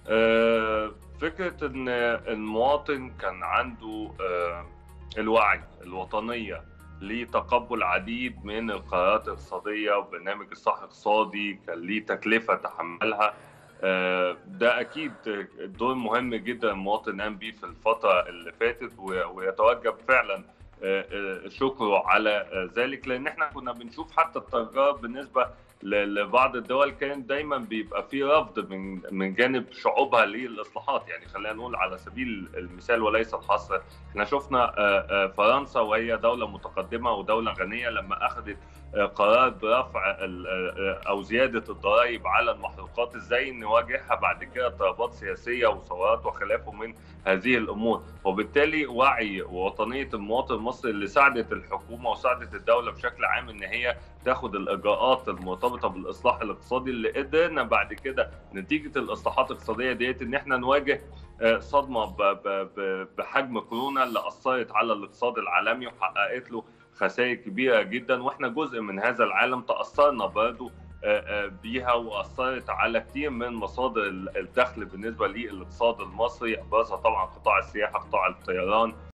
آه، فكرة إن المواطن كان عنده آه، الوعي الوطنية لتقبل عديد من القرارات الاقتصادية وبرنامج إصلاح اقتصادي كان ليه تكلفة تحملها آه، ده أكيد دور مهم جدا المواطن قام بيه في الفترة اللي فاتت و- ويتوجب فعلا آه، آه، شكره على آه، ذلك لأن احنا كنا بنشوف حتى التجارب بالنسبة ل- لبعض الدول كان دايما بيبقى في رفض من من جانب شعوبها للاصلاحات يعني خلينا نقول على سبيل المثال وليس الحصر احنا شفنا آه، آه، فرنسا وهي دوله متقدمه ودوله غنيه لما اخذت آه، قرار برفع ال- آه، او زياده الضرائب على المحروقات ازاي نواجهها بعد كده اضطرابات سياسيه وثورات وخلافه من هذه الامور وبالتالي وعي ووطنيه المواطن المصري اللي ساعدت الحكومه وساعدت الدوله بشكل عام ان هي تاخد الاجراءات المرتبطه بالاصلاح الاقتصادي اللي قدرنا بعد كده نتيجه الاصلاحات الاقتصاديه ديت ان احنا نواجه آه، صدمه ب- ب- ب- بحجم كورونا اللي اثرت على الاقتصاد العالمي وحققت له خسائر كبيره جدا واحنا جزء من هذا العالم تاثرنا برضه آه، آه، بيها واثرت على كتير من مصادر الدخل بالنسبه للاقتصاد المصري ابرزها طبعا قطاع السياحه قطاع الطيران